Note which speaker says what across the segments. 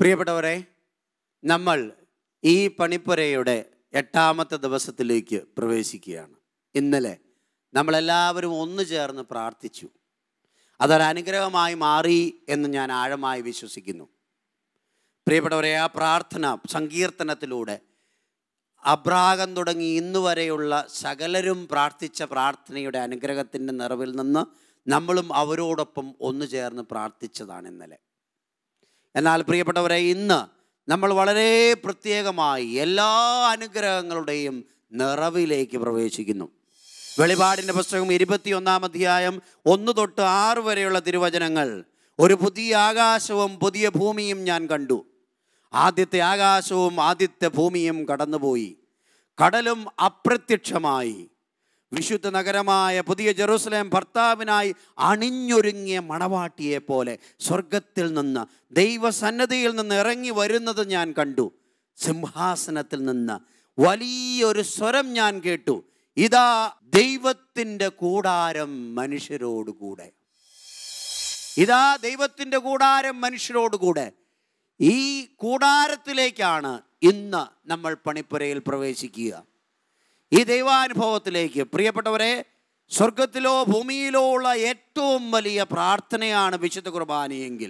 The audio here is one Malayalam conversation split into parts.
Speaker 1: പ്രിയപ്പെട്ടവരെ നമ്മൾ ഈ പണിപ്പുരയുടെ എട്ടാമത്തെ ദിവസത്തിലേക്ക് പ്രവേശിക്കുകയാണ് ഇന്നലെ നമ്മളെല്ലാവരും ഒന്നു ചേർന്ന് പ്രാർത്ഥിച്ചു അതൊരനുഗ്രഹമായി മാറി എന്ന് ഞാൻ ആഴമായി വിശ്വസിക്കുന്നു പ്രിയപ്പെട്ടവരെ ആ പ്രാർത്ഥന സങ്കീർത്തനത്തിലൂടെ അബ്രാഹം തുടങ്ങി ഇന്നു വരെയുള്ള സകലരും പ്രാർത്ഥിച്ച പ്രാർത്ഥനയുടെ അനുഗ്രഹത്തിൻ്റെ നിറവിൽ നിന്ന് നമ്മളും അവരോടൊപ്പം ഒന്നു ചേർന്ന് പ്രാർത്ഥിച്ചതാണ് ഇന്നലെ എന്നാൽ പ്രിയപ്പെട്ടവരെ ഇന്ന് നമ്മൾ വളരെ പ്രത്യേകമായി എല്ലാ അനുഗ്രഹങ്ങളുടെയും നിറവിലേക്ക് പ്രവേശിക്കുന്നു വെളിപാടിൻ്റെ പുസ്തകം ഇരുപത്തിയൊന്നാം അധ്യായം ഒന്ന് തൊട്ട് ആറ് വരെയുള്ള തിരുവചനങ്ങൾ ഒരു പുതിയ ആകാശവും പുതിയ ഭൂമിയും ഞാൻ കണ്ടു ആദ്യത്തെ ആകാശവും ആദ്യത്തെ ഭൂമിയും കടന്നുപോയി കടലും അപ്രത്യക്ഷമായി വിശുദ്ധ നഗരമായ പുതിയ ജെറൂസലേം ഭർത്താവിനായി അണിഞ്ഞൊരുങ്ങിയ മണവാട്ടിയെ പോലെ സ്വർഗത്തിൽ നിന്ന് ദൈവസന്നദ്ധിയിൽ നിന്ന് ഇറങ്ങി വരുന്നത് ഞാൻ കണ്ടു സിംഹാസനത്തിൽ നിന്ന് വലിയൊരു സ്വരം ഞാൻ കേട്ടു ഇതാ ദൈവത്തിൻ്റെ കൂടാരം മനുഷ്യരോടുകൂടെ ഇതാ ദൈവത്തിൻ്റെ കൂടാരം മനുഷ്യരോടുകൂടെ ഈ കൂടാരത്തിലേക്കാണ് ഇന്ന് നമ്മൾ പണിപ്പുരയിൽ പ്രവേശിക്കുക ഈ ദൈവാനുഭവത്തിലേക്ക് പ്രിയപ്പെട്ടവരെ സ്വർഗത്തിലോ ഭൂമിയിലോ ഉള്ള ഏറ്റവും വലിയ പ്രാർത്ഥനയാണ് വിശുദ്ധ കുർബാനയെങ്കിൽ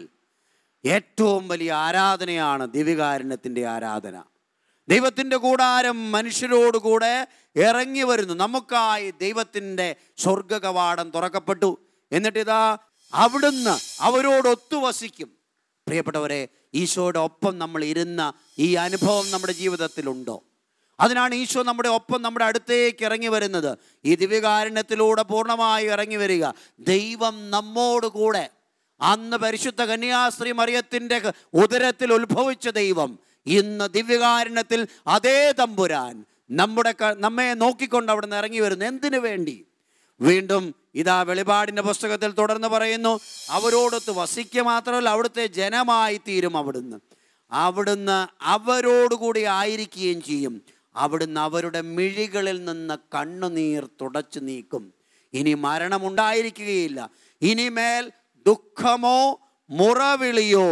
Speaker 1: ഏറ്റവും വലിയ ആരാധനയാണ് ദിവ്യകാരുണ്യത്തിൻ്റെ ആരാധന ദൈവത്തിൻ്റെ കൂടാരം മനുഷ്യരോടുകൂടെ ഇറങ്ങി വരുന്നു നമുക്കായി ദൈവത്തിൻ്റെ സ്വർഗ കവാടം തുറക്കപ്പെട്ടു എന്നിട്ടിതാ അവിടുന്ന് അവരോട് ഒത്തുവസിക്കും പ്രിയപ്പെട്ടവരെ ഈശോയുടെ ഒപ്പം നമ്മൾ ഇരുന്ന ഈ അനുഭവം നമ്മുടെ ജീവിതത്തിലുണ്ടോ അതിനാണ് ഈശോ നമ്മുടെ ഒപ്പം നമ്മുടെ അടുത്തേക്ക് ഇറങ്ങി വരുന്നത് ഈ ദിവ്യകാരുണ്യത്തിലൂടെ പൂർണ്ണമായി ഇറങ്ങി വരിക ദൈവം നമ്മോട് കൂടെ അന്ന് പരിശുദ്ധ കന്യാസ്ത്രീ മറിയത്തിൻ്റെ ഉദരത്തിൽ ഉത്ഭവിച്ച ദൈവം ഇന്ന് ദിവ്യകാരുണ്യത്തിൽ അതേ തമ്പുരാൻ നമ്മുടെ ക- നമ്മെ നോക്കിക്കൊണ്ട് അവിടെ നിന്ന് ഇറങ്ങി വരുന്നു എന്തിനു വേണ്ടി വീണ്ടും ഇതാ വെളിപാടിൻ്റെ പുസ്തകത്തിൽ തുടർന്ന് പറയുന്നു അവരോടൊത്ത് വസിക്കുക മാത്രമല്ല അവിടുത്തെ ജനമായി തീരും അവിടുന്ന് അവിടുന്ന് അവരോടുകൂടി ആയിരിക്കുകയും ചെയ്യും അവിടുന്ന് അവരുടെ മിഴികളിൽ നിന്ന് കണ്ണുനീർ തുടച്ചു നീക്കും ഇനി മരണമുണ്ടായിരിക്കുകയില്ല ഇനിമേൽ ദുഃഖമോ മുറവിളിയോ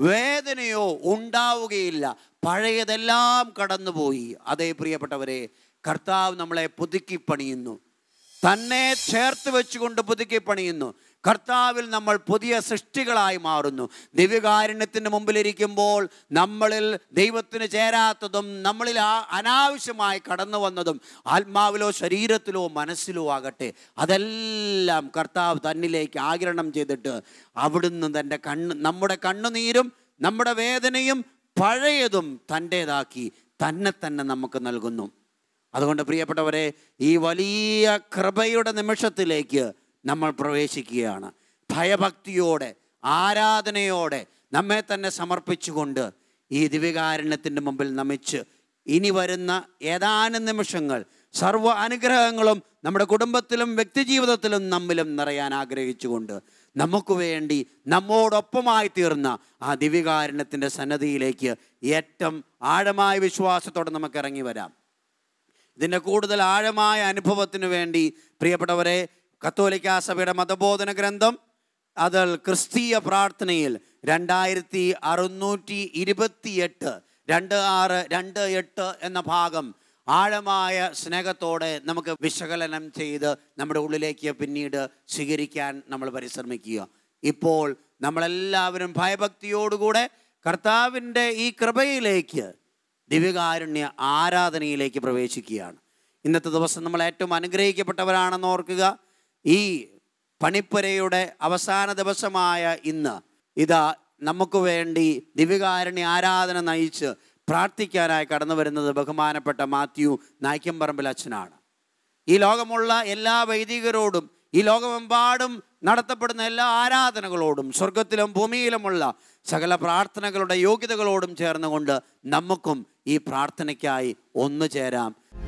Speaker 1: വേദനയോ ഉണ്ടാവുകയില്ല പഴയതെല്ലാം കടന്നുപോയി അതേ പ്രിയപ്പെട്ടവരെ കർത്താവ് നമ്മളെ പുതുക്കി പണിയുന്നു തന്നെ ചേർത്ത് വെച്ചുകൊണ്ട് പുതുക്കി പണിയുന്നു കർത്താവിൽ നമ്മൾ പുതിയ സൃഷ്ടികളായി മാറുന്നു ദിവ്യകാരുണ്യത്തിൻ്റെ മുമ്പിലിരിക്കുമ്പോൾ നമ്മളിൽ ദൈവത്തിന് ചേരാത്തതും നമ്മളിൽ ആ അനാവശ്യമായി കടന്നു വന്നതും ആത്മാവിലോ ശരീരത്തിലോ മനസ്സിലോ ആകട്ടെ അതെല്ലാം കർത്താവ് തന്നിലേക്ക് ആകിരണം ചെയ്തിട്ട് അവിടുന്ന് തൻ്റെ കണ്ണ് നമ്മുടെ കണ്ണുനീരും നമ്മുടെ വേദനയും പഴയതും തൻ്റേതാക്കി തന്നെ തന്നെ നമുക്ക് നൽകുന്നു അതുകൊണ്ട് പ്രിയപ്പെട്ടവരെ ഈ വലിയ കൃപയുടെ നിമിഷത്തിലേക്ക് നമ്മൾ പ്രവേശിക്കുകയാണ് ഭയഭക്തിയോടെ ആരാധനയോടെ നമ്മെ തന്നെ സമർപ്പിച്ചുകൊണ്ട് ഈ ദിവ്യകാരുണ്യത്തിൻ്റെ മുമ്പിൽ നമിച്ച് ഇനി വരുന്ന ഏതാനും നിമിഷങ്ങൾ സർവ്വ അനുഗ്രഹങ്ങളും നമ്മുടെ കുടുംബത്തിലും വ്യക്തിജീവിതത്തിലും നമ്മിലും നിറയാൻ ആഗ്രഹിച്ചുകൊണ്ട് നമുക്ക് വേണ്ടി നമ്മോടൊപ്പമായി തീർന്ന ആ ദിവ്യകാരുണ്യത്തിൻ്റെ സന്നദ്ധിയിലേക്ക് ഏറ്റവും ആഴമായ വിശ്വാസത്തോടെ നമുക്ക് ഇറങ്ങി വരാം ഇതിൻ്റെ കൂടുതൽ ആഴമായ അനുഭവത്തിന് വേണ്ടി പ്രിയപ്പെട്ടവരെ കത്തോലിക്ക സഭയുടെ മതബോധന ഗ്രന്ഥം അതിൽ ക്രിസ്തീയ പ്രാർത്ഥനയിൽ രണ്ടായിരത്തി അറുന്നൂറ്റി ഇരുപത്തിയെട്ട് രണ്ട് ആറ് രണ്ട് എട്ട് എന്ന ഭാഗം ആഴമായ സ്നേഹത്തോടെ നമുക്ക് വിശകലനം ചെയ്ത് നമ്മുടെ ഉള്ളിലേക്ക് പിന്നീട് സ്വീകരിക്കാൻ നമ്മൾ പരിശ്രമിക്കുക ഇപ്പോൾ നമ്മളെല്ലാവരും ഭയഭക്തിയോടുകൂടെ കർത്താവിൻ്റെ ഈ കൃപയിലേക്ക് ദിവ്യകാരുണ്യ ആരാധനയിലേക്ക് പ്രവേശിക്കുകയാണ് ഇന്നത്തെ ദിവസം നമ്മൾ ഏറ്റവും അനുഗ്രഹിക്കപ്പെട്ടവരാണെന്ന് ഓർക്കുക ഈ പണിപ്പുരയുടെ അവസാന ദിവസമായ ഇന്ന് ഇതാ നമുക്ക് വേണ്ടി ദിവ്യകാരുണ്യ ആരാധന നയിച്ച് പ്രാർത്ഥിക്കാനായി കടന്നു വരുന്നത് ബഹുമാനപ്പെട്ട മാത്യു നായ്ക്കമ്പറമ്പിൽ അച്ഛനാണ് ഈ ലോകമുള്ള എല്ലാ വൈദികരോടും ഈ ലോകമെമ്പാടും നടത്തപ്പെടുന്ന എല്ലാ ആരാധനകളോടും സ്വർഗത്തിലും ഭൂമിയിലുമുള്ള സകല പ്രാർത്ഥനകളുടെ യോഗ്യതകളോടും ചേർന്നുകൊണ്ട് നമുക്കും ഈ പ്രാർത്ഥനയ്ക്കായി ഒന്നു ചേരാം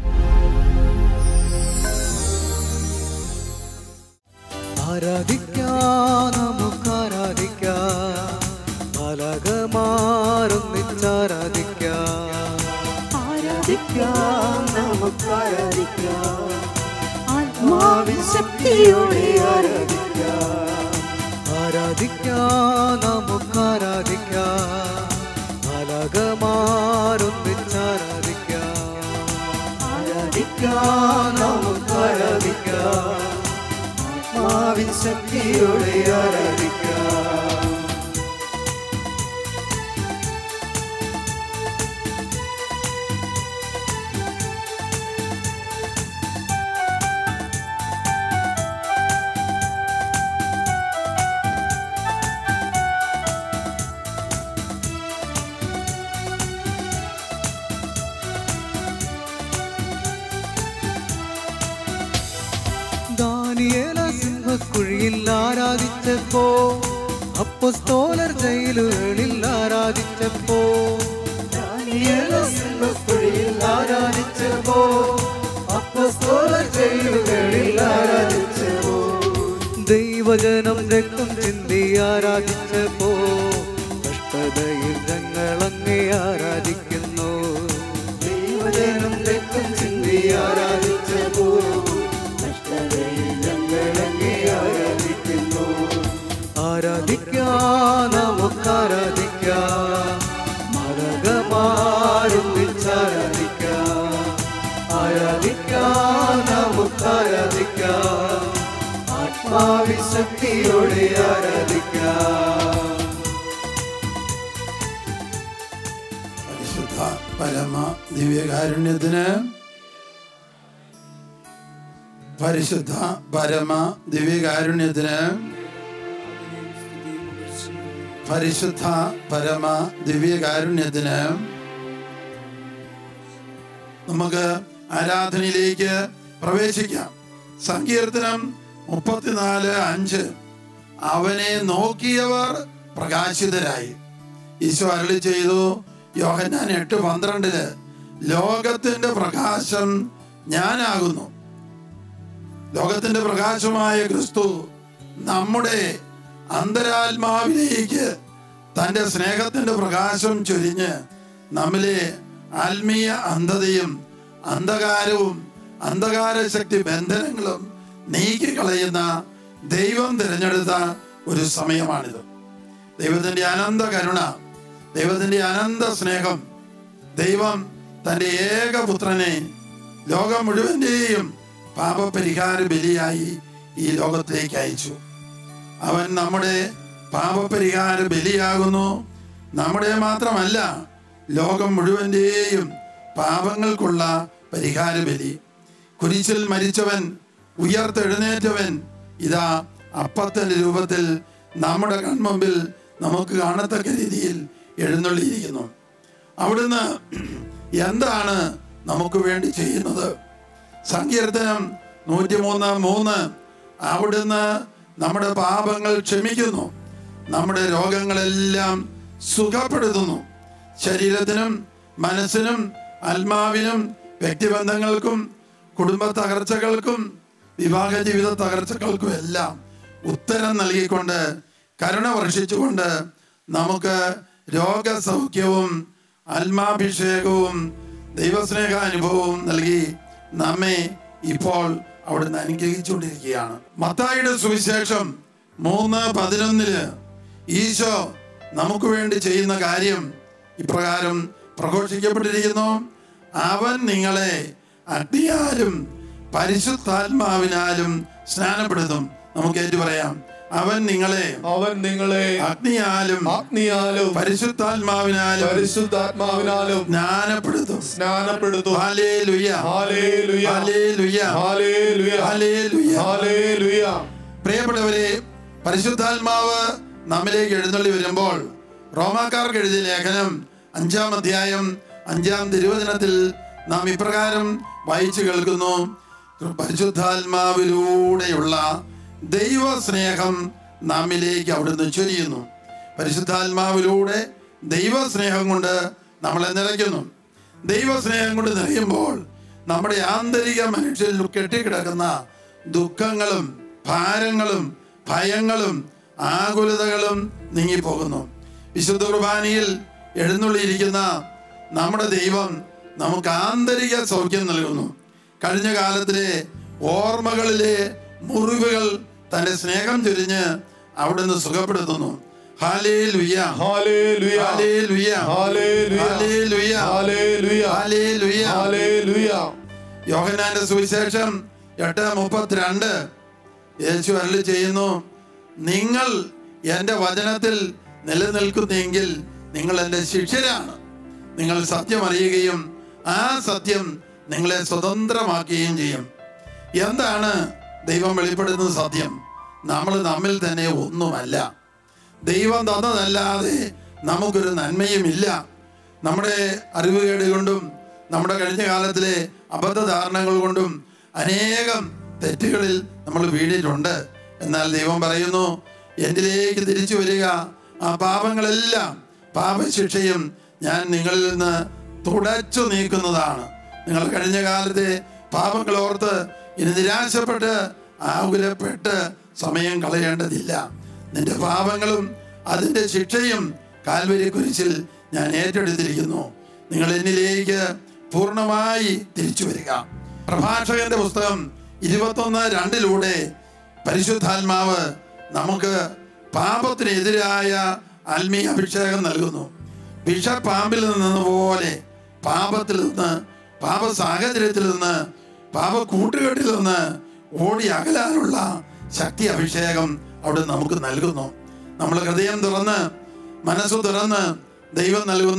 Speaker 2: ആരാധിക്കാം നമുക്ക് ആരാധിക്കാം പലകമാറൊന്നിച്ചാരാധിക്കാം
Speaker 3: ആരാധിക്കാം നമുക്ക് ആരാധിക്കാം ആത്മാവിൻ ശക്തിയോടെ ആരാധിക്കാം
Speaker 2: ആരാധിക്കാം നമുക്ക് ആരാധിക്കാം ശക്തിയോടെ ആരാധിക്കാം ദാനിയേല സിംഹക്കുഴിയിൽ ആരാധിച്ചപ്പോ അപ്പസ്തോലർ ജയിലുകളിൽ ആരാധിച്ചപ്പോ ദാനിയേല സിംഹക്കുഴിയിൽ ആരാധിച്ചപ്പോ അപ്പസ്തോലർ ജയിലുകളിൽ ആരാധിച്ചപ്പോ ദൈവജനം രക്തം ചിന്തി ആരാധിച്ചപ്പോ കഷ്ടതയിൽ ഞങ്ങൾ അങ്ങേ ആരാധിക്കുന്നു ദൈവജനം രക്തം ചിന്തി ആരാധിച്ചപ്പോ കഷ്ടതയിൽ ഞങ്ങൾ അങ്ങേ ആരാധിക്കുന്നു ആരാധിക്കാം നമുക്ക് ആരാധിക്കാം മരകമാരൊന്നിച്ചാരാധിക്കാം ആരാധിക്കാം നമുക്ക് ആരാധിക്കാം ആത്മാവിശക്തിയോടെ ആരാധിക്കാം
Speaker 4: പരിശുദ്ധ പരമ ദിവ്യകാരുണ്യത്തിന് പരിശുദ്ധ പരമ ദിവ്യകാരുണ്യത്തിന് പരിശുദ്ധ പരമ ദിവ്യകാരുണ്യത്തിന് നമുക്ക് ആരാധനയിലേക്ക് പ്രവേശിക്കാം സങ്കീർത്തനം മുപ്പത്തിനാല് അഞ്ച് അവനെ നോക്കിയവർ പ്രകാശിതരായി ഈശോ അരുളി ചെയ്തു യോഹന്നാൻ എട്ട് പന്ത്രണ്ടില് ലോകത്തിന്റെ പ്രകാശം ഞാനാകുന്നു ലോകത്തിന്റെ പ്രകാശമായ ക്രിസ്തു നമ്മുടെ അന്തരാത്മാവിലേക്ക് തന്റെ സ്നേഹത്തിന്റെ പ്രകാശം ചൊരിഞ്ഞ് നമ്മിലെ ആത്മീയ അന്ധതയും അന്ധകാരവും അന്ധകാര ശക്തി ബന്ധനങ്ങളും നീക്കിക്കളയുന്ന ദൈവം തിരഞ്ഞെടുത്ത ഒരു സമയമാണിത് ദൈവത്തിന്റെ അനന്ത കരുണ ദൈവത്തിന്റെ അനന്ത സ്നേഹം ദൈവം തന്റെ ഏകപുത്രനെ ലോകം മുഴുവന്റെയും പാപപരിഹാര ബലിയായി ഈ ലോകത്തിലേക്ക് അയച്ചു അവൻ നമ്മുടെ പാപപരിഹാര ബലിയാകുന്നു നമ്മുടെ മാത്രമല്ല ലോകം മുഴുവന്റെയും പാപങ്ങൾക്കുള്ള പരിഹാര ബലി കുരിശിൽ മരിച്ചവൻ ഉയർത്തെഴുന്നേറ്റവൻ ഇതാ അപ്പത്തിന്റെ രൂപത്തിൽ നമ്മുടെ കൺമുമ്പിൽ നമുക്ക് കാണത്തക്ക രീതിയിൽ എഴുന്നള്ളിയിരിക്കുന്നു അവിടുന്ന് എന്താണ് നമുക്ക് വേണ്ടി ചെയ്യുന്നത് സങ്കീർത്തനം നൂറ്റിമൂന്ന് മൂന്ന് അവിടുന്ന് നമ്മുടെ പാപങ്ങൾ ക്ഷമിക്കുന്നു നമ്മുടെ രോഗങ്ങളെല്ലാം സുഖപ്പെടുത്തുന്നു ശരീരത്തിനും മനസ്സിനും ആത്മാവിനും വ്യക്തിബന്ധങ്ങൾക്കും കുടുംബ തകർച്ചകൾക്കും വിവാഹ ജീവിത തകർച്ചകൾക്കും എല്ലാം ഉത്തരം നൽകിക്കൊണ്ട് കരുണ വർഷിച്ചുകൊണ്ട് നമുക്ക് രോഗസൗഖ്യവും ആത്മാഭിഷേകവും ദൈവസ്നേഹാനുഭവവും നൽകി നമ്മെ ഇപ്പോൾ അവിടുന്ന് അനുഗ്രഹിച്ചുകൊണ്ടിരിക്കുകയാണ് മത്തായിയുടെ സുവിശേഷം മൂന്ന് പതിനൊന്നില് ഈശോ നമുക്ക് വേണ്ടി ചെയ്യുന്ന കാര്യം ഇപ്രകാരം പ്രഘോഷിക്കപ്പെട്ടിരിക്കുന്നു അവൻ നിങ്ങളെ അഗ്നിയാലും പരിശുദ്ധാത്മാവിനാലും സ്നാനപ്പെടുത്തും നമുക്ക് ഏറ്റു പറയാം അവൻ നിങ്ങളെ
Speaker 5: അവൻ നിങ്ങളെ
Speaker 4: അഗ്നിയാലും
Speaker 5: അഗ്നിയാലും
Speaker 4: പരിശുദ്ധാത്മാവിനാലും
Speaker 5: പരിശുദ്ധാത്മാവിനാലും
Speaker 4: സ്നാനപ്പെടുത്തും
Speaker 5: സ്നാനപ്പെടുത്തും
Speaker 4: ഹല്ലേലൂയ
Speaker 5: ഹല്ലേലൂയ.
Speaker 4: ഹല്ലേലൂയ
Speaker 5: ഹല്ലേലൂയ.
Speaker 4: ഹല്ലേലൂയ
Speaker 5: ഹല്ലേലൂയ.
Speaker 4: പ്രിയപ്പെട്ടവരെ പരിശുദ്ധാത്മാവ് നമ്മിലേക്ക് എഴുന്നള്ളി വരുമ്പോൾ റോമാക്കാർക്ക് എഴുതിയ ലേഖനം അഞ്ചാം അധ്യായം അഞ്ചാം തിരുവചനത്തിൽ നാം ഇപ്രകാരം വായിച്ചു കേൾക്കുന്നു പരിശുദ്ധാത്മാവിലൂടെയുള്ള ദൈവസ്നേഹം നമ്മിലേക്ക് അവിടുന്ന് ചൊരിയുന്നു പരിശുദ്ധാത്മാവിലൂടെ ദൈവസ്നേഹം കൊണ്ട് നമ്മളെ നിറയ്ക്കുന്നു ദൈവസ്നേഹം കൊണ്ട് നിറയുമ്പോൾ നമ്മുടെ ആന്തരിക മനുഷ്യരിൽ കെട്ടിക്കിടക്കുന്ന ദുഃഖങ്ങളും ഭാരങ്ങളും ഭയങ്ങളും ആകുലതകളും നീങ്ങിപ്പോകുന്നു വിശുദ്ധ കുർബാനയിൽ എഴുന്നള്ളിയിരിക്കുന്ന നമ്മുടെ ദൈവം നമുക്ക് ആന്തരിക സൗഖ്യം നൽകുന്നു കഴിഞ്ഞ കാലത്തിലെ ഓർമ്മകളിലെ മുറിവുകൾ തന്റെ സ്നേഹം ചൊരിഞ്ഞ് അവിടുന്ന് സുഖപ്പെടുത്തുന്നു ഹാലേലുയ്യ
Speaker 5: ഹല്ലേലൂയ.
Speaker 4: ഹാലേലുയ്യ
Speaker 5: ഹല്ലേലൂയ.
Speaker 4: ഹാലേലുയ്യ
Speaker 5: ഹല്ലേലൂയ.
Speaker 4: ഹാലേലുയ്യ
Speaker 5: ഹല്ലേലൂയ.
Speaker 4: യോഹന്നാന്റെ സുവിശേഷം എട്ട് മുപ്പത്തിരണ്ട് യേശു അരുളി ചെയ്യുന്നു നിങ്ങൾ എൻ്റെ വചനത്തിൽ നിലനിൽക്കുന്നെങ്കിൽ നിങ്ങൾ എൻ്റെ ശിഷ്യരാണ് നിങ്ങൾ സത്യം അറിയുകയും ആ സത്യം നിങ്ങളെ സ്വതന്ത്രമാക്കുകയും ചെയ്യും എന്താണ് ദൈവം വെളിപ്പെടുത്തുന്ന സത്യം നമ്മൾ നമ്മിൽ തന്നെ ഒന്നുമല്ല ദൈവം തന്നതല്ലാതെ നമുക്കൊരു നന്മയുമില്ല നമ്മുടെ അറിവുകേട് കൊണ്ടും നമ്മുടെ കഴിഞ്ഞ കാലത്തിലെ അബദ്ധധാരണകൾ കൊണ്ടും അനേകം തെറ്റുകളിൽ നമ്മൾ വീണിട്ടുണ്ട് എന്നാൽ ദൈവം പറയുന്നു എന്നിലേക്ക് തിരിച്ചു വരിക ആ പാപങ്ങളെല്ലാം പാപശിക്ഷയും ഞാൻ നിങ്ങളിൽ നിന്ന് തുടച്ചു നീക്കുന്നതാണ് നിങ്ങൾ കഴിഞ്ഞ കാലത്തെ പാപങ്ങൾ ഓർത്ത് ഇനി നിരാശപ്പെട്ട് ആകുലപ്പെട്ട് സമയം കളയേണ്ടതില്ല നിന്റെ പാപങ്ങളും അതിന്റെ ശിക്ഷയും കാൽവരി കുരിശിൽ ഞാൻ ഏറ്റെടുത്തിരിക്കുന്നു നിങ്ങൾ എന്നിലേക്ക് പൂർണ്ണമായി തിരിച്ചു വരിക പ്രഭാഷകന്റെ പുസ്തകം ഇരുപത്തൊന്ന് രണ്ടിലൂടെ പരിശുദ്ധാത്മാവ് നമുക്ക് പാപത്തിനെതിരായ ആത്മീയ അഭിഷേകം നൽകുന്നു വിഷപ്പാമ്പിൽ നിന്ന് പോലെ പാപത്തിൽ നിന്ന് പാപ സാഹചര്യത്തിൽ നിന്ന് പാപ കൂട്ടുകെട്ടിൽ നിന്ന് ഓടി അകലാനുള്ള ശക്തി അഭിഷേകം അവിടെ നമുക്ക് നൽകുന്നു നമ്മൾ ഹൃദയം തുറന്ന് മനസ്സ് തുറന്ന് ദൈവം നൽകുന്ന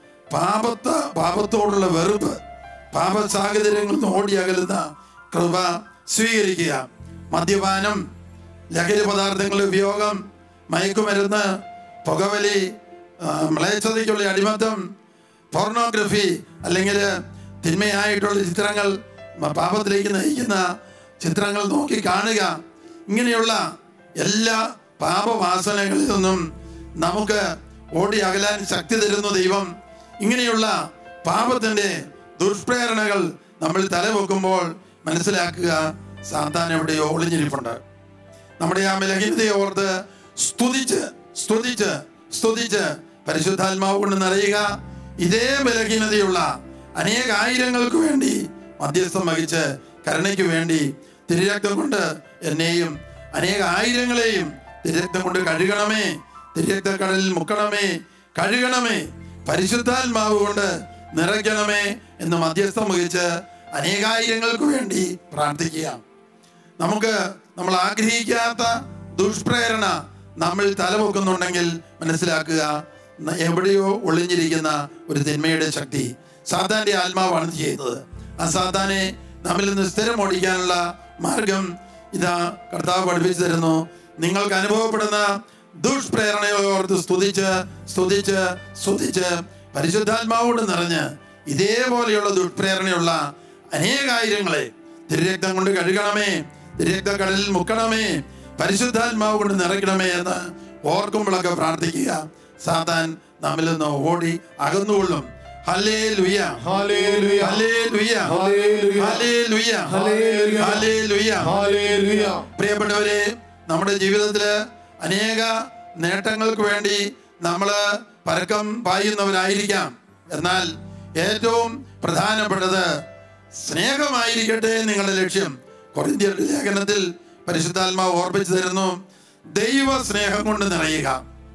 Speaker 4: പാപത്ത പാപത്തോടുള്ള വെറുപ്പ് പാപ സാഹചര്യങ്ങളിൽ നിന്ന് ഓടി അകലുന്ന കൃപ സ്വീകരിക്കുക മദ്യപാനം ലഹരി പദാർത്ഥങ്ങളുടെ ഉപയോഗം മയക്കുമരുന്ന് പുകവലി ആ, മ്ലേച്ഛതയ്ക്കുള്ള അടിമത്തം പോർണോഗ്രഫി അല്ലെങ്കിൽ തിന്മയായിട്ടുള്ള ചിത്രങ്ങൾ മ- പാപത്തിലേക്ക് നയിക്കുന്ന ചിത്രങ്ങൾ നോക്കി കാണുക ഇങ്ങനെയുള്ള എല്ലാ പാപവാസനകളിൽ നിന്നും നമുക്ക് ഓടി അകലാൻ ശക്തി തരുന്ന ദൈവം ഇങ്ങനെയുള്ള പാപത്തിന്റെ ദുഷ്പ്രേരണകൾ നമ്മൾ തലവെക്കുമ്പോൾ മനസ്സിലാക്കുക സാത്താൻ എവിടെയോ ഒളിഞ്ഞിരിപ്പുണ്ട് നമ്മുടെ ആ ബലഹീനതയെ ഓർത്ത് സ്തുതിച്ച് സ്തുതിച്ച് സ്തുതിച്ച് പരിശുദ്ധാത്മാവ് കൊണ്ട് നിറയുക ഇതേ ബലഹീനതയുള്ള അനേക ആയിരങ്ങൾക്ക് വേണ്ടി മധ്യസ്ഥം വഹിച്ച് കരുണയ്ക്ക് വേണ്ടി തിരുരക്തം കൊണ്ട് എന്നെയും അനേക ആയിരങ്ങളെയും തിരുരക്തം കൊണ്ട് കഴുകണമേ തിരുരക്തക്കടലിൽ മുക്കണമേ കഴുകണമേ പരിശുദ്ധാത്മാവ് കൊണ്ട് നിറയ്ക്കണമേ എന്ന് മധ്യസ്ഥം വഹിച്ച് അനേകായിരങ്ങൾക്ക് വേണ്ടി പ്രാർത്ഥിക്കുക നമുക്ക് നമ്മൾ ആഗ്രഹിക്കാത്ത ദുഷ്പ്രേരണ നമ്മൾ തലപൊക്കുന്നുണ്ടെങ്കിൽ മനസ്സിലാക്കുക ന- എവിടെയോ ഒളിഞ്ഞിരിക്കുന്ന ഒരു തിന്മയുടെ ശക്തി സാത്താന്റെ ആത്മാവാണ് ഇത് ചെയ്യുന്നത് ആ സാത്താനെ നമ്മിൽ നിന്ന് സ്ഥിരം ഓടിക്കാനുള്ള മാർഗം ഇതാ കർത്താവ് പഠിപ്പിച്ചു തരുന്നു നിങ്ങൾക്ക് അനുഭവപ്പെടുന്ന ദുഷ്പ്രേരണകളെ ഓർത്ത് സ്തുതിച്ച് സ്തുതിച്ച് സ്തുതിച്ച് പരിശുദ്ധാത്മാവോട് നിറഞ്ഞ് ഇതേപോലെയുള്ള ദുഷ്പ്രേരണയുള്ള അനേകായിരങ്ങളെ തിരുരക്തം കൊണ്ട് കഴുകണമേ തിരുരക്ത കടലിൽ മുക്കണമേ പരിശുദ്ധാത്മാവ് കൊണ്ട് നിറയ്ക്കണമേ എന്ന് ഓർക്കുമ്പോഴൊക്കെ പ്രാർത്ഥിക്കുക സാത്താൻ നമ്മിൽ നിന്ന് ഓടി അകന്നുകൊള്ളും ഹല്ലേ ലുയ
Speaker 5: ഹല്ലേലൂയ.
Speaker 4: ഹല്ലേ ലുയ
Speaker 5: ഹല്ലേലൂയ.
Speaker 4: ഹല്ലേ ലുയ
Speaker 5: ഹല്ലേലൂയ.
Speaker 4: ഹല്ലേ ലുയ
Speaker 5: ഹല്ലേലൂയ.
Speaker 4: പ്രിയപ്പെട്ടവരെ നമ്മുടെ ജീവിതത്തില് അനേക നേട്ടങ്ങൾക്ക് വേണ്ടി നമ്മൾ പരക്കം പായുന്നവരായിരിക്കാം എന്നാൽ ഏറ്റവും പ്രധാനപ്പെട്ടത് സ്നേഹമായിരിക്കട്ടെ നിങ്ങളുടെ ലക്ഷ്യം കൊറിന്ത്യരുടെ ലേഖനത്തിൽ പരിശുദ്ധാത്മാവ് ഓർപ്പിച്ചു തരുന്നു ദൈവ സ്നേഹം കൊണ്ട് നിറയുക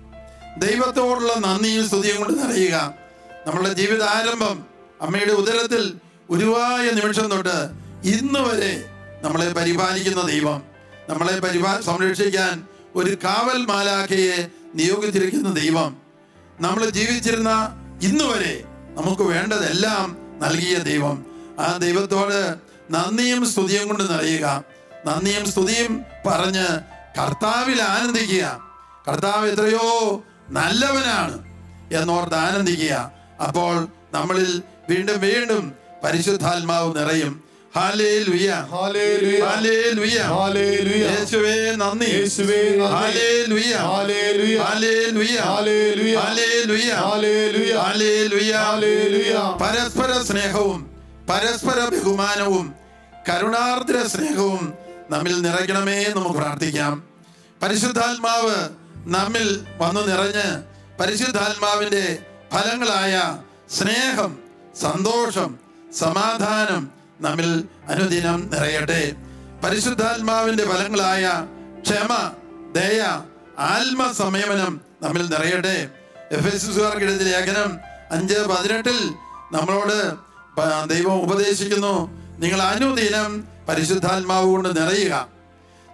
Speaker 4: ദൈവത്തോടുള്ള നന്ദിയും സ്തുതിയും കൊണ്ട് നിറയുക നമ്മളുടെ ജീവിതാരംഭം അമ്മയുടെ ഉദരത്തിൽ ഉരുവായ നിമിഷം തൊട്ട് ഇന്ന് വരെ നമ്മളെ പരിപാലിക്കുന്ന ദൈവം നമ്മളെ പരിപാ സംരക്ഷിക്കാൻ ഒരു കാവൽ മാലാഖയെ നിയോഗിച്ചിരിക്കുന്ന ദൈവം നമ്മൾ ജീവിച്ചിരുന്ന ഇന്ന് വരെ നമുക്ക് വേണ്ടതെല്ലാം നൽകിയ ദൈവം ആ ദൈവത്തോട് നന്ദിയും സ്തുതിയും കൊണ്ട് നിറയുക നന്ദിയും സ്തുതിയും പറഞ്ഞ് കർത്താവിൽ ആനന്ദിക്കുക കർത്താവ് എത്രയോ നല്ലവനാണ് എന്നോർത്ത് ആനന്ദിക്കുക അപ്പോൾ നമ്മളിൽ വീണ്ടും വീണ്ടും പരിശുദ്ധാത്മാവ് നിറയും ഹാലേലുയ
Speaker 5: ഹല്ലേലൂയ.
Speaker 4: ഹാലേലുയ
Speaker 5: ഹല്ലേലൂയ.
Speaker 4: യേശുവേ നന്ദി
Speaker 5: യേശുവേ നന്ദി.
Speaker 4: ഹാലേലുയ
Speaker 5: ഹല്ലേലൂയ.
Speaker 4: ഹാലേലുയ
Speaker 5: ഹല്ലേലൂയ.
Speaker 4: ഹാലേലുയ
Speaker 5: ഹല്ലേലൂയ.
Speaker 4: ഹാലേലുയ
Speaker 5: ഹല്ലേലൂയ.
Speaker 4: പരസ്പര സ്നേഹവും പരസ്പര ബഹുമാനവും കരുണാർദ്ര സ്നേഹവും നമ്മിൽ നിറയ്ക്കണമേ എന്ന് നമുക്ക് പ്രാർത്ഥിക്കാം പരിശുദ്ധാത്മാവ് നമ്മിൽ വന്നു നിറഞ്ഞ് പരിശുദ്ധാത്മാവിന്റെ ഫലങ്ങളായ സ്നേഹം സന്തോഷം സമാധാനം നമ്മിൽ അനുദിനം നിറയട്ടെ പരിശുദ്ധാത്മാവിന്റെ ഫലങ്ങളായ ക്ഷമ ദയ ആത്മസംയമനം നമ്മിൽ നിറയട്ടെ എഫ് എസ് എഴുതിയ ലേഖനം അഞ്ച് പതിനെട്ടിൽ നമ്മളോട് പ- ദൈവം ഉപദേശിക്കുന്നു നിങ്ങൾ അനുദിനം പരിശുദ്ധാത്മാവ് കൊണ്ട് നിറയുക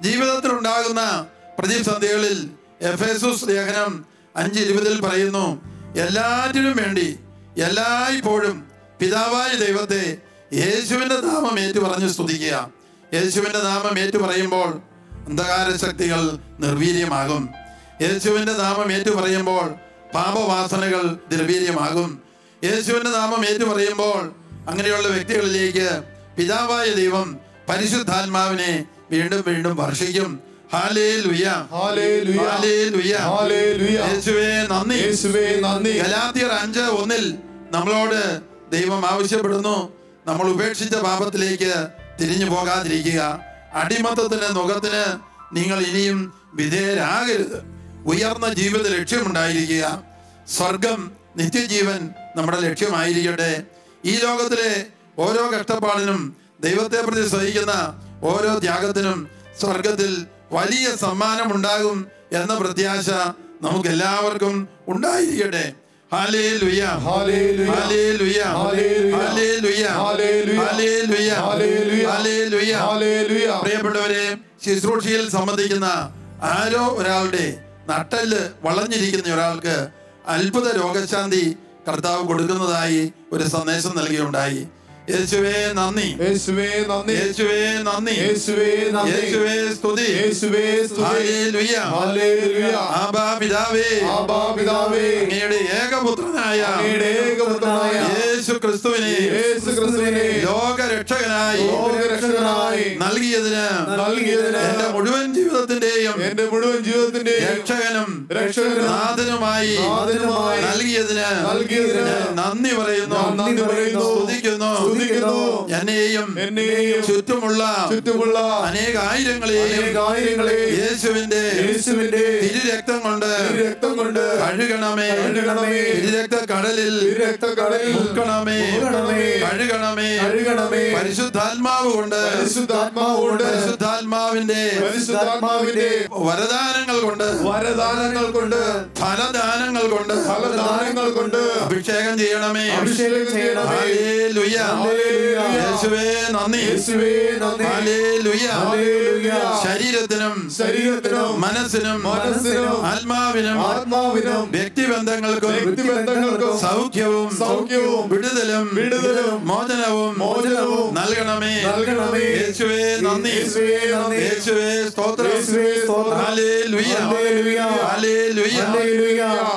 Speaker 4: ജീവിതത്തിൽ ഉണ്ടാകുന്ന പ്രതിസന്ധികളിൽ എഫേസുസ് ലേഖനം അഞ്ച് ഇരുപതിൽ പറയുന്നു എല്ലാറ്റിനും വേണ്ടി എല്ലായ്പ്പോഴും പിതാവായ ദൈവത്തെ യേശുവിന്റെ നാമം ഏറ്റു പറഞ്ഞ് സ്തുതിക്കുക യേശുവിന്റെ നാമം ഏറ്റു പറയുമ്പോൾ അന്ധകാര ശക്തികൾ നിർവീര്യമാകും യേശുവിന്റെ നാമം ഏറ്റു പറയുമ്പോൾ പാപവാസനകൾ നിർവീര്യമാകും യേശുവിന്റെ നാമം ഏറ്റു പറയുമ്പോൾ അങ്ങനെയുള്ള വ്യക്തികളിലേക്ക് പിതാവായ ദൈവം പരിശുദ്ധാത്മാവിനെ വീണ്ടും വീണ്ടും വർഷിക്കും ഹാലേലുയ
Speaker 5: ഹല്ലേലൂയ.
Speaker 4: ഹാലേലുയ.
Speaker 5: ഹല്ലേലൂയ.
Speaker 4: യേശുവേ നന്ദി
Speaker 5: യേശുവേ നന്ദി
Speaker 4: ഗലാത്യർ അഞ്ച് ഒന്നിൽ നമ്മളോട് ദൈവം ആവശ്യപ്പെടുന്നു നമ്മൾ ഉപേക്ഷിച്ച പാപത്തിലേക്ക് തിരിഞ്ഞു പോകാതിരിക്കുക അടിമത്തത്തിന്റെ മുഖത്തിന് നിങ്ങൾ ഇനിയും വിധേയരാകരുത് ഉയർന്ന ജീവിത ലക്ഷ്യമുണ്ടായിരിക്കുക സ്വർഗം നിത്യജീവൻ നമ്മുടെ ലക്ഷ്യമായിരിക്കട്ടെ ഈ ലോകത്തിലെ ഓരോ കഷ്ടപ്പാടിനും ദൈവത്തെ പ്രതി സഹിക്കുന്ന ഓരോ ത്യാഗത്തിനും സ്വർഗത്തിൽ വലിയ സമ്മാനം ഉണ്ടാകും എന്ന പ്രത്യാശ നമുക്ക് എല്ലാവർക്കും ഉണ്ടായിരിക്കട്ടെ ഹല്ലേലൂയ.
Speaker 5: ഹല്ലേലൂയ.
Speaker 4: ഹല്ലേലൂയ.
Speaker 5: ഹല്ലേലൂയ.
Speaker 4: ഹല്ലേലൂയ.
Speaker 5: ഹല്ലേലൂയ.
Speaker 4: ഹല്ലേലൂയ.
Speaker 5: ഹല്ലേലൂയ.
Speaker 4: ഹല്ലേലൂയ.
Speaker 5: ഹല്ലേലൂയ.
Speaker 4: പ്രിയപ്പെട്ടവരെ ശുശ്രൂഷയിൽ സംബന്ധിക്കുന്ന ആരോ ഒരാളുടെ നട്ടല് വളഞ്ഞിരിക്കുന്ന ഒരാൾക്ക് അത്ഭുത രോഗശാന്തി കർത്താവ് കൊടുക്കുന്നതായി ഒരു സന്ദേശം നൽകിയുണ്ടായി യേശുവേ നന്ദി
Speaker 5: യേശുവേ നന്ദി
Speaker 4: യേശുവേ നന്ദി
Speaker 5: യേശുവേ നന്ദി
Speaker 4: യേശുവേ സ്തുതി
Speaker 5: യേശുവേ സ്തുതി
Speaker 4: ഹല്ലേലൂയ.
Speaker 5: ഹല്ലേലൂയ.
Speaker 4: ആബാ പിതാവേ
Speaker 5: ആബാ പിതാവേ
Speaker 4: അങ്ങയുടെ ഏകപുത്രനായ
Speaker 5: അങ്ങയുടെ ഏകപുത്രനായ
Speaker 4: യേശു ക്രിസ്തുവിനെ
Speaker 5: യേശു ക്രിസ്തുവിനെ
Speaker 4: ലോകരക്ഷകനായി
Speaker 5: ലോകരക്ഷകനായി
Speaker 4: നൽകിയതിന്
Speaker 5: നൽകിയതിന്
Speaker 4: എന്റെ മുഴുവൻ ജീവിതത്തിന്റെയും
Speaker 5: എന്റെ മുഴുവൻ ജീവിതത്തിന്റെ
Speaker 4: രക്ഷകനും
Speaker 5: രക്ഷകനും
Speaker 4: നാഥനുമായി
Speaker 5: നാഥനുമായി
Speaker 4: നൽകിയതിന്
Speaker 5: നൽകിയതിന്
Speaker 4: ഞാൻ നന്ദി പറയുന്നു
Speaker 5: ഞാൻ നന്ദി പറയുന്നു.
Speaker 4: സ്തുതിക്കുന്നു
Speaker 5: സ്തുതിക്കുന്നു.
Speaker 4: എന്നെയും
Speaker 5: എന്നെയും
Speaker 4: ചുറ്റുമുള്ള
Speaker 5: ചുറ്റുമുള്ള
Speaker 4: അനേകായിരങ്ങളെയും
Speaker 5: അനേകായിരങ്ങളെ
Speaker 4: യേശുവിന്റെ
Speaker 5: യേശുവിന്റെ
Speaker 4: തിരുരക്തം കൊണ്ട്
Speaker 5: രക്തം കൊണ്ട്
Speaker 4: കഴുകണമേ
Speaker 5: കഴുകണമേ.
Speaker 4: തിരുരക്ത കടലിൽ
Speaker 5: രക്തക്കടലിൽ
Speaker 4: മുക്കണമേ
Speaker 5: മുക്കണമേ.
Speaker 4: കഴുകണമേ
Speaker 5: കഴുകണമേ.
Speaker 4: പരിശുദ്ധാത്മാവ് കൊണ്ട്
Speaker 5: പരിശുദ്ധാത്മാവ് കൊണ്ട്
Speaker 4: പരിശുദ്ധാത്മാവിന്റെ
Speaker 5: പരിശുദ്ധാത്മാവിന്റെ
Speaker 4: വരദാനങ്ങൾ കൊണ്ട്
Speaker 5: വരദാനങ്ങൾ കൊണ്ട്
Speaker 4: ഫലദാനങ്ങൾ കൊണ്ട്
Speaker 5: ഫലദാനങ്ങൾ കൊണ്ട്
Speaker 4: അഭിഷേകം ചെയ്യണമേ
Speaker 5: അഭിഷേകം ചെയ്യണമേ
Speaker 4: ഹല്ലേലൂയ.
Speaker 5: ഹല്ലേലൂയ.
Speaker 4: യേശുവേ നന്ദി
Speaker 5: യേശുവേ നന്ദി
Speaker 4: ഹല്ലേലൂയ.
Speaker 5: ഹല്ലേലൂയ.
Speaker 4: ശരീരത്തിനും
Speaker 5: ശരീരത്തിനും
Speaker 4: മനസ്സിനും
Speaker 5: മനസ്സിനും
Speaker 4: ആത്മാവിനും
Speaker 5: ആത്മാവിനും
Speaker 4: വ്യക്തിബന്ധങ്ങൾക്കും
Speaker 5: വ്യക്തിബന്ധങ്ങൾക്കും
Speaker 4: സൗഖ്യവും
Speaker 5: സൗഖ്യവും
Speaker 4: വിടുതലും
Speaker 5: വിടുതലും
Speaker 4: മോചനവും
Speaker 5: മോചനവും
Speaker 4: നൽകണമേ
Speaker 5: നൽകണമേ.
Speaker 4: യേശുവേ നന്ദി
Speaker 5: യേശുവേ നന്ദി.
Speaker 4: യേശുവേ സ്തോത്രം
Speaker 5: യേശുവേ സ്തോത്രം.
Speaker 4: ഹല്ലേലൂയ.
Speaker 5: ഹല്ലേലൂയ.
Speaker 4: ഹല്ലേലൂയ.
Speaker 5: ഹല്ലേലൂയ.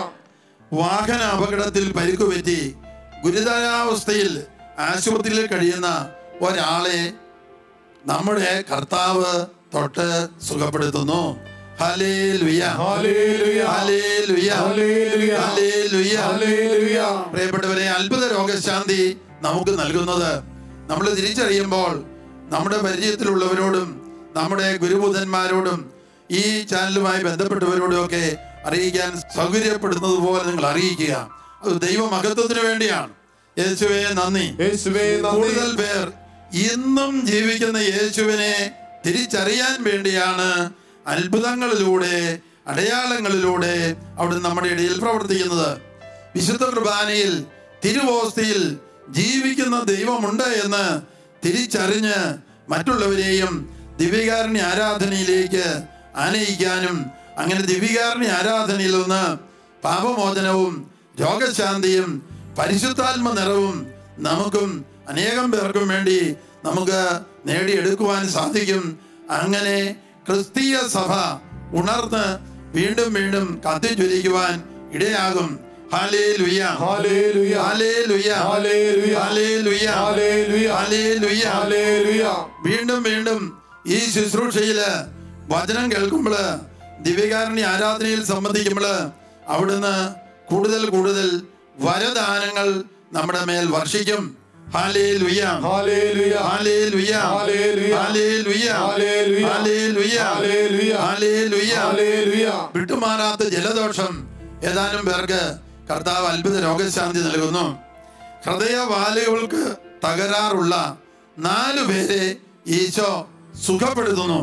Speaker 4: വാഹന അപകടത്തിൽ പരിക്കുപറ്റി ഗുരുതരാവസ്ഥയിൽ ആശുപത്രിയിൽ കഴിയുന്ന ഒരാളെ നമ്മുടെ കർത്താവ് തൊട്ട് സുഖപ്പെടുത്തുന്നു ഹല്ലേലൂയ.
Speaker 5: ഹല്ലേലൂയ.
Speaker 4: ഹല്ലേലൂയ.
Speaker 5: ഹല്ലേലൂയ.
Speaker 4: ഹല്ലേലൂയ.
Speaker 5: ഹല്ലേലൂയ.
Speaker 4: പ്രിയപ്പെട്ടവരെ അത്ഭുത രോഗശാന്തി നമുക്ക് നൽകുന്നത് നമ്മൾ തിരിച്ചറിയുമ്പോൾ നമ്മുടെ പരിചയത്തിലുള്ളവരോടും നമ്മുടെ ഗുരുബുധന്മാരോടും ഈ ചാനലുമായി ബന്ധപ്പെട്ടവരോടും ഒക്കെ അറിയിക്കാൻ സൗകര്യപ്പെടുന്നത് പോലെ നിങ്ങൾ അറിയിക്കുക അത് ദൈവമഹത്വത്തിന് വേണ്ടിയാണ് യേശുവേ നന്ദി
Speaker 5: യേശുവേ നന്ദി
Speaker 4: കൂടുതൽ പേർ ഇന്നും ജീവിക്കുന്ന യേശുവിനെ തിരിച്ചറിയാൻ വേണ്ടിയാണ് അത്ഭുതങ്ങളിലൂടെ അടയാളങ്ങളിലൂടെ അവിടെ നമ്മുടെ ഇടയിൽ പ്രവർത്തിക്കുന്നത് വിശുദ്ധ കുർബാനയിൽ തിരുവോസ്തിയിൽ ജീവിക്കുന്ന ദൈവമുണ്ട് എന്ന് തിരിച്ചറിഞ്ഞ് മറ്റുള്ളവരെയും ദിവ്യകാരുണ്യ ആരാധനയിലേക്ക് ആനയിക്കാനും അങ്ങനെ ദിവ്യകാരുണ്യ ആരാധനയിൽ നിന്ന് പാപമോചനവും രോഗശാന്തിയും പരിശുദ്ധാത്മ നിറവും നമുക്കും അനേകം പേർക്കും വേണ്ടി നമുക്ക് നേടിയെടുക്കുവാൻ സാധിക്കും അങ്ങനെ ക്രിസ്തീയ സഭ ഉണർന്ന് വീണ്ടും വീണ്ടും കത്തിജ്വലിക്കുവാൻ ഇടയാകും ഹല്ലേലൂയ.
Speaker 5: ഹല്ലേലൂയ.
Speaker 4: ഹല്ലേലൂയ.
Speaker 5: ഹല്ലേലൂയ.
Speaker 4: ഹല്ലേലൂയ.
Speaker 5: ഹല്ലേലൂയ.
Speaker 4: ഹല്ലേലൂയ.
Speaker 5: ഹല്ലേലൂയ.
Speaker 4: വീണ്ടും വീണ്ടും ഈ ശുശ്രൂഷയില് വചനം കേൾക്കുമ്പോൾ ദിവ്യകാരുണ്യ ആരാധനയിൽ സംബന്ധിക്കുമ്പോൾ അവിടുന്ന് കൂടുതൽ കൂടുതൽ വരദാനങ്ങൾ നമ്മുടെ മേൽ വർഷിക്കും ഹാലേലുയ
Speaker 5: ഹല്ലേലൂയ.
Speaker 4: ഹാലേലുയ
Speaker 5: ഹല്ലേലൂയ.
Speaker 4: ഹാലേലുയ
Speaker 5: ഹല്ലേലൂയ.
Speaker 4: ഹാലേലുയ
Speaker 5: ഹല്ലേലൂയ.
Speaker 4: ഹാലേലുയ
Speaker 5: ഹല്ലേലൂയ.
Speaker 4: വിട്ടുമാറാത്ത ജലദോഷം ഏതാനും പേർക്ക് കർത്താവ് അത്ഭുത രോഗശാന്തി നൽകുന്നു ഹൃദയവാലുകൾക്ക് തകരാറുള്ള നാലു പേരെ ഈശോ സുഖപ്പെടുത്തുന്നു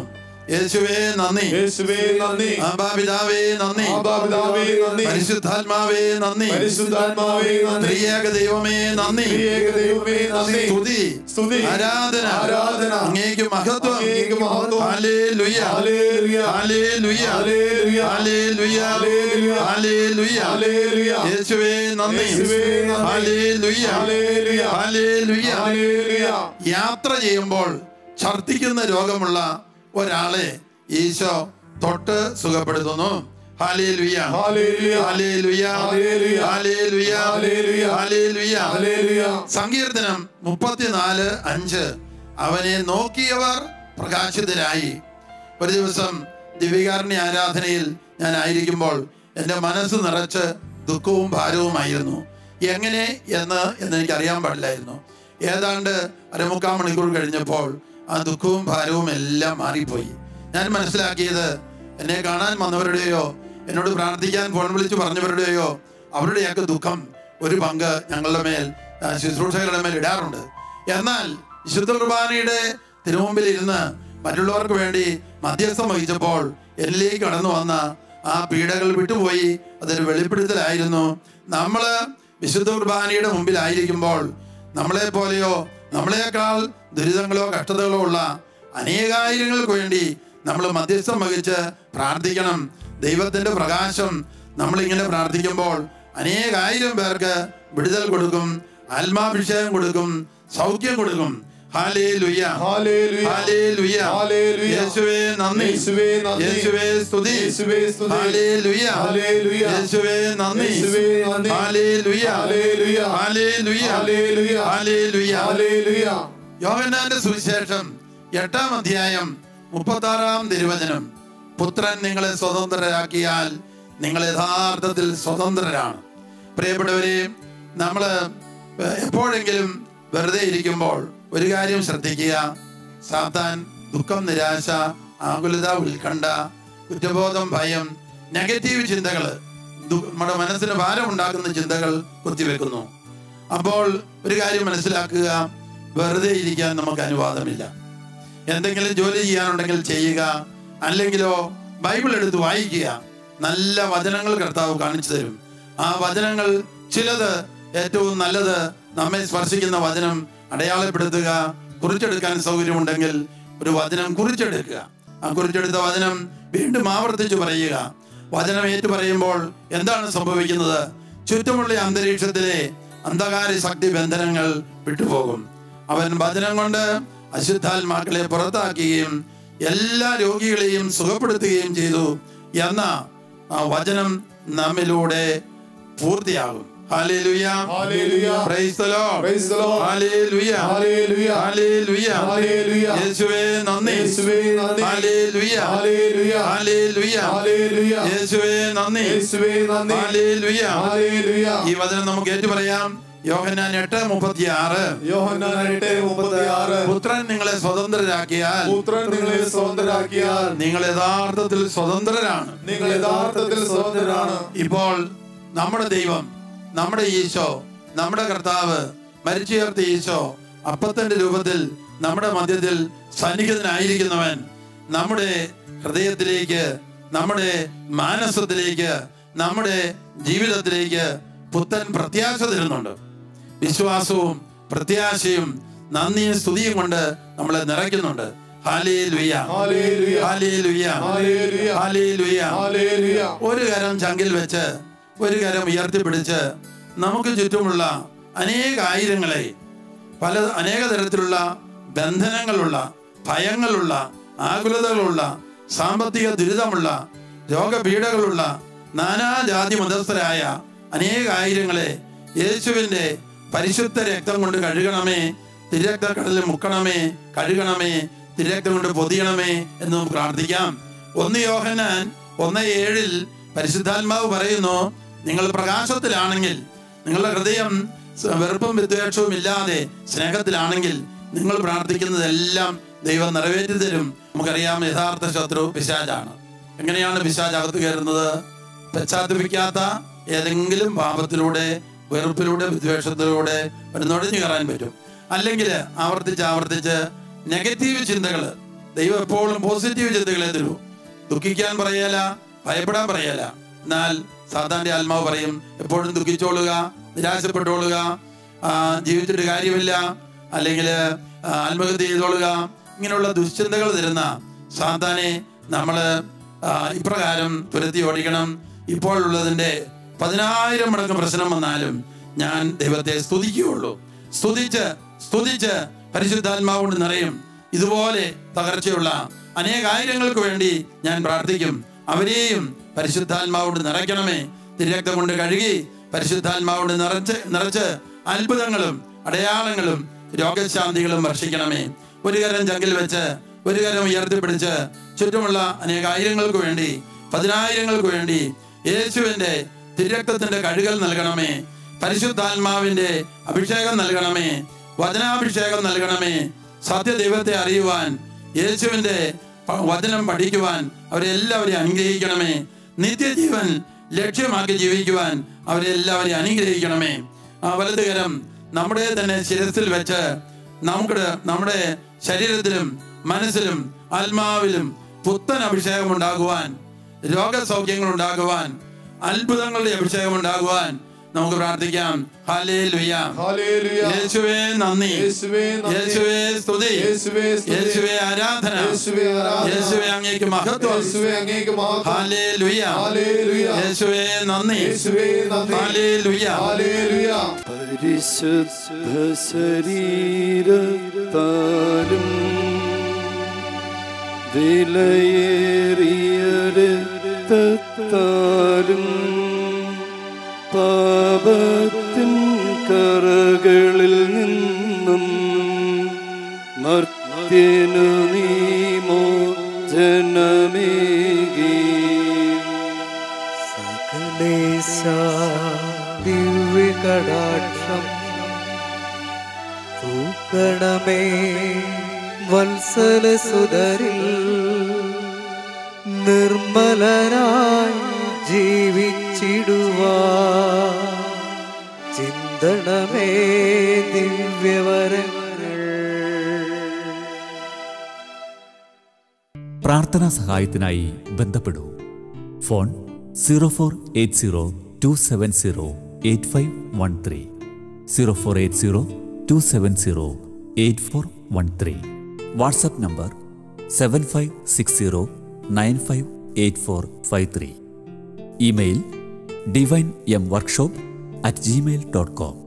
Speaker 4: യേശുവേ നന്ദി
Speaker 5: യേശുവേ നന്ദി
Speaker 4: ആബാപിതാവേ നന്ദി
Speaker 5: ആബാപിതാവേ നന്ദി
Speaker 4: പരിശുദ്ധാത്മാവേ നന്ദി
Speaker 5: പരിശുദ്ധാത്മാവേ നന്ദി
Speaker 4: ത്രിയേക ദൈവമേ നന്ദി
Speaker 5: ത്രിയേക ദൈവമേ നന്ദി
Speaker 4: സ്തുതി
Speaker 5: സ്തുതി
Speaker 4: ആരാധന
Speaker 5: ആരാധന
Speaker 4: അങ്ങേക്ക് മഹത്വം
Speaker 5: അങ്ങേക്ക് മഹത്വം
Speaker 4: ഹല്ലേലൂയ
Speaker 5: ഹല്ലേലൂയ
Speaker 4: ഹല്ലേലൂയ
Speaker 5: ഹല്ലേലൂയ
Speaker 4: ഹല്ലേലൂയ
Speaker 5: ഹല്ലേലൂയ
Speaker 4: ഹല്ലേലൂയ
Speaker 5: ഹല്ലേലൂയ
Speaker 4: യേശുവേ നന്ദി
Speaker 5: യേശുവേ നന്ദി.
Speaker 4: ഹല്ലേലൂയ
Speaker 5: ഹല്ലേലൂയ
Speaker 4: ഹല്ലേലൂയ
Speaker 5: ഹല്ലേലൂയ
Speaker 4: യാത്ര ചെയ്യുമ്പോൾ ഛർദിക്കുന്ന രോഗമുള്ള ഒരാളെ ഈശോ തൊട്ട് സുഖപ്പെടുത്തുന്നു ഹല്ലേലൂയ
Speaker 5: ഹല്ലേലൂയ
Speaker 4: ഹല്ലേലൂയ
Speaker 5: ഹല്ലേലൂയ
Speaker 4: ഹല്ലേലൂയ
Speaker 5: ഹല്ലേലൂയ
Speaker 4: ഹല്ലേലൂയ
Speaker 5: ഹല്ലേലൂയ
Speaker 4: സങ്കീർത്തനം മുപ്പത്തിനാല് അഞ്ച് അവനെ നോക്കിയവർ പ്രകാശിതരായി ഒരു ദിവസം ദിവികാരുണ്യ ആരാധനയിൽ ഞാൻ ആയിരിക്കുമ്പോൾ എൻ്റെ മനസ്സ് നിറച്ച് ദുഃഖവും ഭാരവുമായിരുന്നു എങ്ങനെ എന്ന് എന്ന് എനിക്ക് അറിയാൻ പാടില്ലായിരുന്നു ഏതാണ്ട് അരമുക്കാൽ മണിക്കൂർ കഴിഞ്ഞപ്പോൾ ആ ദുഃഖവും ഭാരവും എല്ലാം മാറിപ്പോയി ഞാൻ മനസ്സിലാക്കിയത് എന്നെ കാണാൻ വന്നവരുടെയോ എന്നോട് പ്രാർത്ഥിക്കാൻ ഫോൺ വിളിച്ച് പറഞ്ഞവരുടെയോ അവരുടെയൊക്കെ ദുഃഖം ഒരു പങ്ക് ഞങ്ങളുടെ മേൽ ആ, ശുശ്രൂഷകരുടെ മേൽ ഇടാറുണ്ട് എന്നാൽ വിശുദ്ധ കുർബാനയുടെ തിരുമുമ്പിൽ ഇരുന്ന് മറ്റുള്ളവർക്ക് വേണ്ടി മധ്യസ്ഥം വഹിച്ചപ്പോൾ എന്നിലേക്ക് കടന്നു വന്ന ആ പീഡകൾ വിട്ടുപോയി അതൊരു വെളിപ്പെടുത്തലായിരുന്നു നമ്മള് വിശുദ്ധ കുർബാനയുടെ മുമ്പിലായിരിക്കുമ്പോൾ നമ്മളെ പോലെയോ നമ്മളെക്കാൾ ദുരിതങ്ങളോ കഷ്ടതകളോ ഉള്ള അനേകായിരങ്ങൾക്ക് വേണ്ടി നമ്മൾ മധ്യസ്ഥം വഹിച്ച് പ്രാർത്ഥിക്കണം ദൈവത്തിന്റെ പ്രകാശം നമ്മളിങ്ങനെ പ്രാർത്ഥിക്കുമ്പോൾ അനേകായിരം പേർക്ക് വിടുതൽ കൊടുക്കും ആത്മാഭിഷേകം കൊടുക്കും സൗഖ്യം കൊടുക്കും ഹാലേലുയ്യ
Speaker 5: ഹല്ലേലൂയ
Speaker 4: ഹാലേലുയ്യ
Speaker 5: ഹല്ലേലൂയ
Speaker 4: യേശുവേ നന്ദി
Speaker 5: യേശുവേ നന്ദി
Speaker 4: യേശുവേ സ്തുതി
Speaker 5: യേശുവേ സ്തുതി
Speaker 4: ഹാലേലുയ്യ
Speaker 5: ഹല്ലേലൂയ
Speaker 4: യേശുവേ നന്ദി
Speaker 5: യേശുവേ നന്ദി
Speaker 4: ഹാലേലുയ്യ
Speaker 5: ഹല്ലേലൂയ
Speaker 4: ഹാലേലുയ്യ
Speaker 5: ഹല്ലേലൂയ
Speaker 4: ഹാലേലുയ്യ
Speaker 5: ഹല്ലേലൂയ
Speaker 4: യോഹന്നാന്റെ സുവിശേഷം എട്ടാം അധ്യായം മുപ്പത്തി ആറാം തിരുവചനം പുത്രൻ നിങ്ങളെ സ്വതന്ത്രരാക്കിയാൽ നിങ്ങൾ യഥാർത്ഥത്തിൽ സ്വതന്ത്രരാണ് പ്രിയപ്പെട്ടവരെ നമ്മൾ എപ്പോഴെങ്കിലും വെറുതെ ഇരിക്കുമ്പോൾ ഒരു കാര്യം ശ്രദ്ധിക്കുക സാത്താൻ ദുഃഖം നിരാശ ആകുലത ഉത്കണ്ഠ കുറ്റബോധം ഭയം നെഗറ്റീവ് ചിന്തകൾ നമ്മുടെ മനസ്സിന് ഭാരം ഉണ്ടാക്കുന്ന ചിന്തകൾ കുത്തിവെക്കുന്നു അപ്പോൾ ഒരു കാര്യം മനസ്സിലാക്കുക വെറുതെ ഇരിക്കാൻ നമുക്ക് അനുവാദമില്ല എന്തെങ്കിലും ജോലി ചെയ്യാനുണ്ടെങ്കിൽ ചെയ്യുക അല്ലെങ്കിലോ ബൈബിൾ എടുത്ത് വായിക്കുക നല്ല വചനങ്ങൾ കർത്താവ് കാണിച്ചു തരും ആ വചനങ്ങൾ ചിലത് ഏറ്റവും നല്ലത് നമ്മെ സ്പർശിക്കുന്ന വചനം അടയാളപ്പെടുത്തുക കുറിച്ചെടുക്കാൻ സൗകര്യമുണ്ടെങ്കിൽ ഒരു വചനം കുറിച്ചെടുക്കുക ആ കുറിച്ചെടുത്ത വചനം വീണ്ടും ആവർത്തിച്ചു പറയുക വചനം ഏറ്റു പറയുമ്പോൾ എന്താണ് സംഭവിക്കുന്നത് ചുറ്റുമുള്ള അന്തരീക്ഷത്തിലെ അന്ധകാര ശക്തി ബന്ധനങ്ങൾ വിട്ടുപോകും അവൻ വചനം കൊണ്ട് അശുദ്ധാത്മാക്കളെ പുറത്താക്കുകയും എല്ലാ രോഗികളെയും സുഖപ്പെടുത്തുകയും ചെയ്തു എന്ന ആ വചനം നമ്മിലൂടെ പൂർത്തിയാകും ഹല്ലേലൂയ
Speaker 5: ഹല്ലേലൂയ.
Speaker 4: Praise the Lord.
Speaker 5: Praise the Lord.
Speaker 4: ഹല്ലേലൂയ.
Speaker 5: ഹല്ലേലൂയ.
Speaker 4: ഹല്ലേലൂയ.
Speaker 5: ഹല്ലേലൂയ.
Speaker 4: യേശുവേ നന്ദി
Speaker 5: യേശുവേ നന്ദി.
Speaker 4: ഹല്ലേലൂയ.
Speaker 5: ഹല്ലേലൂയ.
Speaker 4: ഹല്ലേലൂയ.
Speaker 5: ഹല്ലേലൂയ.
Speaker 4: യേശുവേ നന്ദി
Speaker 5: യേശുവേ നന്ദി.
Speaker 4: ഹല്ലേലൂയ.
Speaker 5: ഹല്ലേലൂയ.
Speaker 4: ഈ വചനം നമുക്ക് ഏറ്റു പറയാം യോഹന്നാൻ എട്ട് മുപ്പത്തി ആറ്
Speaker 5: യോഹന്നാൻ എട്ട് മുപ്പത്തിയാറ്
Speaker 4: പുത്രൻ നിങ്ങളെ സ്വതന്ത്രരാക്കിയാൽ
Speaker 5: പുത്രൻ നിങ്ങളെ സ്വതന്ത്രരാക്കിയാൽ
Speaker 4: നിങ്ങൾ യഥാർത്ഥത്തിൽ സ്വതന്ത്രരാണ്
Speaker 5: നിങ്ങൾ യഥാർത്ഥത്തിൽ സ്വതന്ത്രരാണ്
Speaker 4: ഇപ്പോൾ നമ്മുടെ ദൈവം നമ്മുടെ ഈശോ നമ്മുടെ കർത്താവ് മരിച്ചുയർത്ത ഈശോ അപ്പത്തിന്റെ രൂപത്തിൽ നമ്മുടെ മധ്യത്തിൽ സന്നിഹിതനായിരിക്കുന്നവൻ നമ്മുടെ ഹൃദയത്തിലേക്ക് നമ്മുടെ മാനസത്തിലേക്ക് നമ്മുടെ ജീവിതത്തിലേക്ക് പുത്തൻ പ്രത്യാശ തരുന്നുണ്ട് വിശ്വാസവും പ്രത്യാശയും നന്ദിയും സ്തുതിയും കൊണ്ട് നമ്മളെ നിറയ്ക്കുന്നുണ്ട് ഹാലേലുയ്യ
Speaker 5: ഹല്ലേലൂയ.
Speaker 4: ഹാലേലുയ്യ
Speaker 5: ഹല്ലേലൂയ.
Speaker 4: ഹാലേലുയ്യ
Speaker 5: ഹല്ലേലൂയ.
Speaker 4: ഒരു കരം ചങ്കിൽ വെച്ച് ഒരു കരം ഉയർത്തിപ്പിടിച്ച് നമുക്ക് ചുറ്റുമുള്ള അനേക ആയിരങ്ങളെ പല അനേക തരത്തിലുള്ള ബന്ധനങ്ങളുള്ള ഭയങ്ങളുള്ള ആകുലതകളുള്ള സാമ്പത്തിക ദുരിതമുള്ള രോഗപീഠകളുള്ള നാനാജാതി മതസ്ഥരായ അനേക ആയിരങ്ങളെ യേശുവിൻ്റെ പരിശുദ്ധ രക്തം കൊണ്ട് കഴുകണമേ തിരക്തക്കടലിൽ മുക്കണമേ കഴുകണമേ തിരക്തം കൊണ്ട് പൊതിയണമേ എന്ന് നമുക്ക് പ്രാർത്ഥിക്കാം ഒന്ന് യോഹന്നാൻ ഒന്ന് ഏഴിൽ പരിശുദ്ധാത്മാവ് പറയുന്നു നിങ്ങൾ പ്രകാശത്തിലാണെങ്കിൽ നിങ്ങളുടെ ഹൃദയം സ- വെറുപ്പും വിദ്വേഷവും ഇല്ലാതെ സ്നേഹത്തിലാണെങ്കിൽ നിങ്ങൾ പ്രാർത്ഥിക്കുന്നതെല്ലാം ദൈവം നിറവേറ്റി തരും നമുക്കറിയാം യഥാർത്ഥ ശത്രു പിശാചാണ് എങ്ങനെയാണ് പിശാച് അകത്ത് കയറുന്നത് പശ്ചാത്തപിക്കാത്ത ഏതെങ്കിലും പാപത്തിലൂടെ വെറുപ്പിലൂടെ വിദ്വേഷത്തിലൂടെ ഒരു നുഴഞ്ഞു കയറാൻ പറ്റും അല്ലെങ്കിൽ ആവർത്തിച്ച് ആവർത്തിച്ച് നെഗറ്റീവ് ചിന്തകൾ ദൈവം എപ്പോഴും പോസിറ്റീവ് ചിന്തകളെ തരൂ ദുഃഖിക്കാൻ പറയല ഭയപ്പെടാൻ പറയല എന്നാൽ സാധാരണ ആത്മാവ് പറയും എപ്പോഴും ദുഃഖിച്ചോളുക നിരാശപ്പെട്ടോളുക ആ, ജീവിച്ചിട്ട് കാര്യമില്ല അല്ലെങ്കിൽ ആത്മഹത്യ ചെയ്തോളുക ഇങ്ങനെയുള്ള ദുശ്ചിന്തകൾ തരുന്ന സാധാനെ നമ്മള് ആ, ഇപ്രകാരം തുരത്തി ഓടിക്കണം ഇപ്പോഴുള്ളതിന്റെ പതിനായിരം മടങ്ങ് പ്രശ്നം വന്നാലും ഞാൻ ദൈവത്തെ സ്തുതിക്കുകയുള്ളൂ സ്തുതിച്ച് സ്തുതിച്ച് പരിശുദ്ധാത്മാവ് കൊണ്ട് നിറയും ഇതുപോലെ തകർച്ചയുള്ള അനേകായിരങ്ങൾക്ക് വേണ്ടി ഞാൻ പ്രാർത്ഥിക്കും അവരെയും പരിശുദ്ധാത്മാവ് കൊണ്ട് നിറയ്ക്കണമേ തിരക്തം കൊണ്ട് കഴുകി പരിശുദ്ധാത്മാവ് കൊണ്ട് നിറച്ച് നിറച്ച് അത്ഭുതങ്ങളും അടയാളങ്ങളും രോഗശാന്തികളും വർഷിക്കണമേ ഒരു കരം ചങ്കിൽ വെച്ച് ഒരു കരം ഉയർത്തിപ്പിടിച്ച് ചുറ്റുമുള്ള അനേകായിരങ്ങൾക്ക് വേണ്ടി പതിനായിരങ്ങൾക്ക് വേണ്ടി യേശുവിന്റെ തിരക്തത്തിന്റെ കഴുകൽ നൽകണമേ പരിശുദ്ധാത്മാവിന്റെ അഭിഷേകം നൽകണമേ വചനാഭിഷേകം നൽകണമേ സത്യദൈവത്തെ അറിയുവാൻ യേശുവിന്റെ പ- വചനം പഠിക്കുവാൻ അവരെല്ലാവരെയും അനുഗ്രഹിക്കണമേ നിത്യജീവൻ ലക്ഷ്യമാക്കി ജീവിക്കുവാൻ അവരെല്ലാവരെയും അനുഗ്രഹിക്കണമേ ആ വലതുകരം നമ്മുടെ തന്നെ ശിരസിൽ വെച്ച് നമുക്ക് നമ്മുടെ ശരീരത്തിലും മനസ്സിലും ആത്മാവിലും പുത്തൻ അഭിഷേകം ഉണ്ടാകുവാൻ രോഗസൗഖ്യങ്ങൾ ഉണ്ടാകുവാൻ അത്ഭുതങ്ങളുടെ അഭിഷേകം ഉണ്ടാകുവാൻ നമുക്ക് പ്രാർത്ഥിക്കാം ഹല്ലേലൂയ
Speaker 5: ഹല്ലേലൂയ.
Speaker 4: യേശുവേ നന്ദി
Speaker 5: യേശുവേ നന്ദി.
Speaker 4: യേശുവേ സ്തുതി
Speaker 5: യേശുവേ സ്തുതി.
Speaker 4: യേശുവേ ആരാധന
Speaker 5: യേശുവേ ആരാധന.
Speaker 4: യേശുവേ അങ്ങേക്ക് മഹത്വം
Speaker 5: യേശുവേ അങ്ങേക്ക് മഹത്വം.
Speaker 4: ഹല്ലേലൂയ
Speaker 5: ഹല്ലേലൂയ.
Speaker 4: യേശുവേ നന്ദി
Speaker 5: യേശുവേ നന്ദി.
Speaker 4: ഹല്ലേലൂയ
Speaker 5: ഹല്ലേലൂയ.
Speaker 2: പരിശുദ്ധ ശരീരത്താലും വിലയേറിയ രക്തത്താലും പാപത്തിൻ കറകളിൽ നിന്നും മർത്യനു നീമോ ജനമേകി
Speaker 6: സകലേശ ദിവ്യകടാക്ഷം തൂക്കണമേ വത്സല സുതരിൽ നിർമ്മലരായി ജീവിച്ചിടുവാ ചിന്തണമേ ദിവ്യവരങ്ങൾ
Speaker 7: പ്രാർത്ഥനാ സഹായത്തിനായി ബന്ധപ്പെടൂ phone zero four eight zero two seven zero eight five one three zero four eight zero two seven zero eight four one three WhatsApp number seven five six zero nine five eight four five three email divine M workshop at Gmail dot com